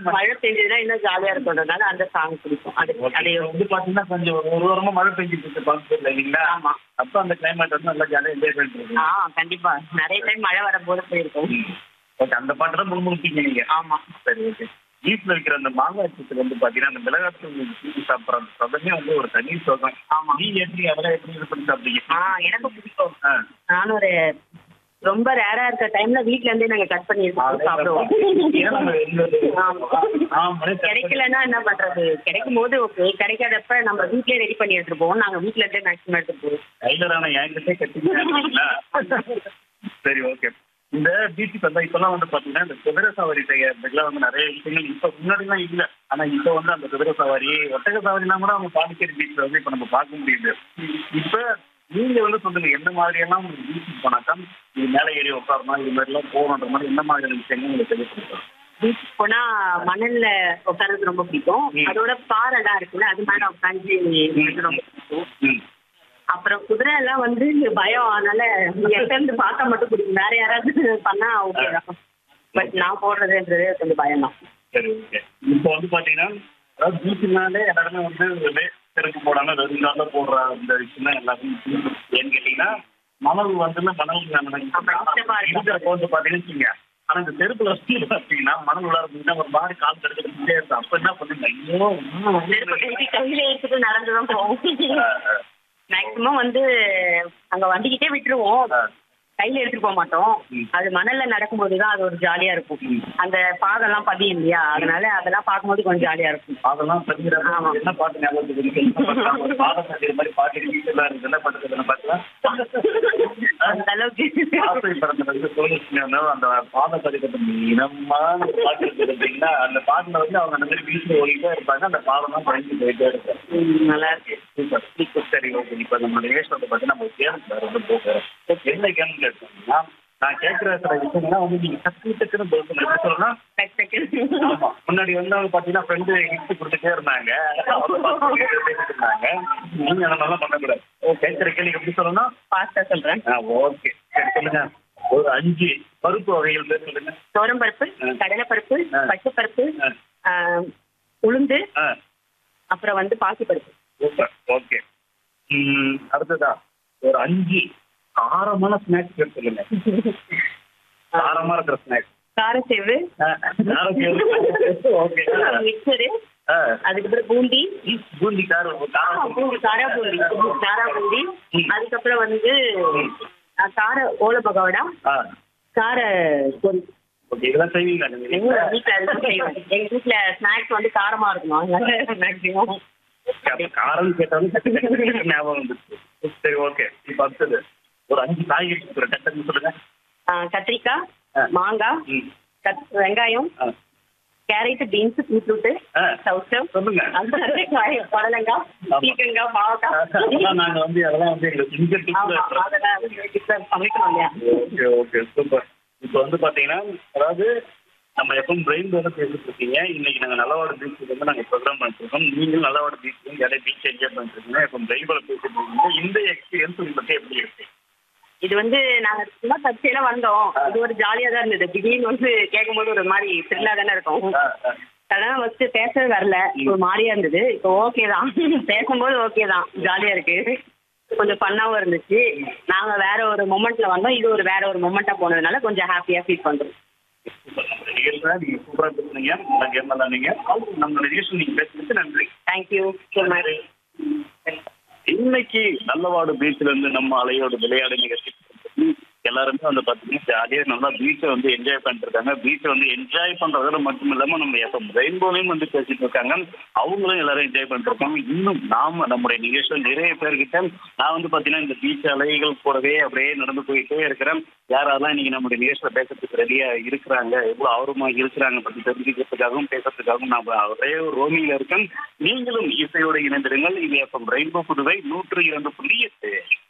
மழை பெஞ்சதுன்னா இன்னும் ஜாலியா இருக்கிறதுனால அந்த சாங் பிடிக்கும் அது அதை அது வந்து பாத்தீங்கன்னா கொஞ்சம் ஒரு ஒரு வாரமா மழை பெஞ்சிட்டு இருக்கு பாக்கல இல்லைங்களா ஆமா அப்ப அந்த கிளைமேட் வந்து நல்லா ஜாலியா என்ஜாய் பண்ணிட்டு இருக்கு ஆ கண்டிப்பா நிறைய டைம் மழை வரும்போது போயிருக்கோம் ஓகே அந்த பாட்டு தான் முழுமுழுப்பீங்க நீங்க ஆமா சரி ஓகே வீட்டுல இருக்கிற அந்த மாங்காய் சீத்துல வந்து பாத்தீங்கன்னா அந்த மிளகாத்தூள் சீட்டு சாப்பிடுற அந்த சதமே வந்து ஒரு தனி சுகம் ஆமா. நீங்க எப்படி அதெல்லாம் எப்படி இது பண்ணி சாப்பிட்டீங்க ஆ எனக்கு பிடிக்கும் ஆ. நானும் ஒரு ரொம்ப ரேரா இருக்க டைம்ல வீட்ல இருந்தே நாங்க கட் பண்ணி எடுத்து சாப்பிடுவோம் ஏன்னா நம்ம இந்த- ஆமா. ஆமா, கிடைக்கலன்னா என்ன பண்றது கிடைக்கும் போது ஓகே கிடைக்காதப்ப நம்ம வீட்லயே ரெடி பண்ணி எடுத்துட்டு போவோம் நாங்க வீட்ல இருந்தே மேக்ஸிமம் எடுத்துட்டு போவோம் டைலரான என்கிட்டே கட்டிங்களா சரி ஓகே இந்த பீச்சுக்கு வந்தா இப்பெல்லாம் வந்து பாத்தீங்கன்னா இந்த குதிரை சவாரி செய்யறதுக்குலாம் வந்து நிறைய விஷயங்கள் இப்ப முன்னாடிலாம் இல்ல ஆனா இப்ப வந்து அந்த குதிரை சவாரி ஒட்டக சவாரிலாம் கூட நம்ம பாண்டிச்சேரி பீச்ல வந்து இப்ப நம்ம பார்க்க முடியுது இப்ப நீங்க வந்து சொல்லுங்க எந்த மாதிரி எல்லாம் உங்களுக்கு பீச்சுக்கு போனாக்கா இது மேலே ஏறி உட்காரணும் இது மாதிரி எல்லாம் போகணுன்ற மாதிரி எந்த மாதிரியான விஷயங்கள் உங்களுக்கு தெரியப்படுத்தும் பீச் போனா மணல்ல உட்கார்றது ரொம்ப பிடிக்கும் ம். அதோட பாறை எல்லாம் இருக்குல்ல அது மேல உட்காந்து எனக்கு ரொம்ப பிடிக்கும் ம் அப்புறம் குதிரை எல்லாம் வந்து பயம் அதனால எட்ட இருந்து பார்த்தா மட்டும் பிடிக்கும் வேற யாராவது பண்ணா ஓகே தான் பட் நான் போடுறதுன்றது கொஞ்சம் பயம் தான் சரி ஓகே இப்போ வந்து பாத்தீங்கன்னா அதாவது பீச்சுனாலே எல்லாருமே வந்து வெ- செருப்பு போடாம வெறும் கால போடுற அந்த விஷயம் தான் எல்லாருக்கும் ஏன்னு கேட்டீங்கன்னா மணல் வந்து மணல் ஆமா, இஷ்டமா இருக்கும். இருக்கிறப்ப வந்து பாத்தீங்கன்னு வச்சுக்கோங்க. ஆனா இந்த செருப்புல வச்சு பாத்தீங்கன்னா மணல் உள்ளார போயிட்டா ஒரு மாதிரி கால் தடுக்கிட்டே இருக்கும் அப்ப என்ன பண்ணுங்க ஐயோ நெருப்பு கையில கையில எடுத்துட்டு நடந்துதான் போவோம் ஆ, ஆ, மேக்சிமம் வந்து அங்க வண்டிக்கிட்டே விட்டுருவோம் ஆ. கையில எடுத்துட்டு போக மாட்டோம் ம். அது மணல்ல நடக்கும்போது தான் அது ஒரு ஜாலியா இருக்கும் ம். அந்த பாதெல்லாம் பதியும் இல்லையா அதனால அதெல்லாம் பார்க்கும்போது கொஞ்சம் ஜாலியா இருக்கும் அதெல்லாம் பதிகிற ஆமா. என்ன பாட்டு ஞாபகம் இருக்கு? என்ன பாட்டு? ஒரு பாடம் கட்டிற மாதிரி பாட்டு வீட்டுல இருக்கு என்ன பாட்டு என்ன பாட்டுலாம் அந்த அளவுக்கு ஆசை பிறந்த வந்து சோழசிங்கனோ அந்த பாத பதிக்கத்தை இனமான ஒரு பாட்டு இருக்கு பார்த்தீங்கன்னா அந்த பாட்டுல வந்து அவங்க அந்த மாதிரி வீட்டுல ஓடிட்டே இருப்பாங்க அந்த பாடம் தான் பயந்து போயிட்டே இருக்கும் ம், நல்லா இருக்கு சூப்பர் சூப்பர் சரி ஓகே இப்போ நம்ம நிகழ்ச்சியை பத்தி நம்ம கேம்ல வந்து போகிறோம் என்ன கேம் கேட்டோம்னா நான் கேட்கிற சில விஷயங்கள்லாம் வந்து நீங்க டக்கு டக்குன்னு பதில் எப்படி சொல்லணும் டக் டக்குன்னு. ஆமா. முன்னாடி வந்து அவங்க பாத்தீங்கன்னா ஃப்ரெண்டு கிஃப்ட் கொடுத்துட்டே இருந்தாங்க அவங்க பார்த்து பேசிட்டு இருந்தாங்க நீங்க அந்த மாதிரிலாம் பண்ணக்கூடாது கேட்கிற கேள்வி எப்படி சொல்லணும் ஃபாஸ்டா சொல்றேன் ஓகே சரி சொல்லுங்க ஒரு அஞ்சு பருப்பு வகைகள் பேர் சொல்லுங்க தோரம் பருப்பு ஆ. கடலை பருப்பு ஆ. பச்சை பருப்பு ஆ. ஆ, உளுந்து ஆ அப்புறம் வந்து பாசி பருப்பு சூப்பர் ஓகே ம், அடுத்ததா ஒரு அஞ்சு காரமான ஸ்நாக்ஸ் பேர் சொல்லுங்க காரமா இருக்கிற ஸ்நாக்ஸ் காரச்சேவு ஓகே மிக்சரு அதுக்கப்புறம் பூந்தி பூந்தி காரம் ஆ, காரம் பூந்தி காரா பூந்தி காரா பூந்தி ம். அதுக்கப்புறம் வந்து ஆ, கார ஓலை பகோடா ஆ கார பொரி ஓகே இதெல்லாம் செய்வீங்களா நீங்க எங்க வீட்ல? வீட்டுல அதுதான் செய்வேன் எங்க வீட்டுல ஸ்நாக்ஸ் வந்து காரமா இருக்கணும் மேக்ஸிமம் அப்ப காரம் கேட்டாலும் டக்கு டக்கு டக்கு ஞாபகம் வந்துச்சு சரி ஓகே இப்ப அடுத்தது ஒரு அஞ்சு காய்கறி சொல்றேன் டக்குன்னு சொல்லுங்க கத்திரிக்காய் ஆ. மாங்காய் ம். கத்- வெங்காயம் ஆ. கேரட் பீன்ஸ் பீட்ரூட் ஆ. சவுச்சம் சொல்லுங்க அந்த மாதிரி காய் புடலங்காய் ஆமா. பீக்கங்காய் பாவக்காய் அதெல்லாம் நாங்க வந்து அதெல்லாம் வந்து எங்க சிங்க ஆமா அதெல்லாம் வீட்டுல சமைக்கணும் இல்லையா ஓகே ஓகே சூப்பர் இப்போ வந்து பாத்தீங்கன்னா அதாவது நம்ம எப்பவும் பிரெயின் வந்து பேசிட்டு இருக்கீங்க இன்னைக்கு நாங்க நல்லவாடு பீச்சுக்கு வந்து நாங்க ப்ரோக்ராம் பண்ணிட்டு இருக்கோம் நீங்களும் நல்லவாடு பீச் நிறைய பீச் என்ஜாய் பண்ணிட்டு இருக்கீங்க இப்போ பிரெயின் பேசிட்டு இருக்கீங்க இந்த எக்ஸ்பீரியன்ஸ் உங்களுக்கு பத்தி எப்படி இருக்கு இது வந்து நாங்க சும்மா தற்செயலா வந்தோம் இது ஒரு ஜாலியா தான் இருந்தது திடீர்னு வந்து கேட்கும்போது ஒரு மாதிரி த்ரில்லா தானே இருக்கும் ஆ, ஆ. அதெல்லாம் ஃபர்ஸ்ட் பேசவே வரல ஒரு மாதிரியா இருந்தது இப்போ ஓகே தான் பேசும்போது ஓகே தான் ஜாலியா இருக்கு கொஞ்சம் ஃபன்னாவும் இருந்துச்சு நாங்க வேற ஒரு மொமெண்ட்ல வந்தோம் இது ஒரு வேற ஒரு மொமெண்டா போனதுனால கொஞ்சம் ஹாப்பியா ஃபீல் பண்றோம் சூப்பர். நம்ம நிகழ்ச்சியில நீங்க சூப்பரா பேசுனீங்க நல்லா கேம் விளாடுனீங்க நம்ம நிகழ்ச்சி நீங்க பேசுனதுக்கு நன்றி தேங்க்யூ ஸோ மச் இன்னைக்கு நல்லவாடு பீச்ல இருந்து நம்ம அலையோட விளையாடு நிகழ்ச்சி எல்லாருமே வந்து பாத்தீங்கன்னா ஜாலியா நல்லா பீச்சை வந்து என்ஜாய் பண்ணிட்டு இருக்காங்க பீச்சை வந்து என்ஜாய் பண்றதோட மட்டும் இல்லாம நம்ம எப்ப ரெயின்போலையும் வந்து பேசிட்டு இருக்காங்க அவங்களும் எல்லாரும் என்ஜாய் பண்ணிட்டு இருக்காங்க இன்னும் நாம நம்முடைய நிகழ்ச்சியில் நிறைய பேர்கிட்ட நான் வந்து பாத்தீங்கன்னா இந்த பீச் அலைகள் கூடவே அப்படியே நடந்து போயிட்டே இருக்கிறேன் யாரெல்லாம் இன்னைக்கு நம்முடைய நிகழ்ச்சியில பேசுறதுக்கு ரெடியா இருக்கிறாங்க எவ்வளவு ஆர்வமா இருக்கிறாங்க பத்தி தெரிஞ்சுக்கிறதுக்காகவும் பேசுறதுக்காகவும் நான் ஒரே ஒரு ரோமியில இருக்கேன் நீங்களும் இசையோடு இணைந்திருங்கள் இது எஃப்எம் ரெயின்போ புதுவை நூற்று இரண்டு புள்ளி எட்டு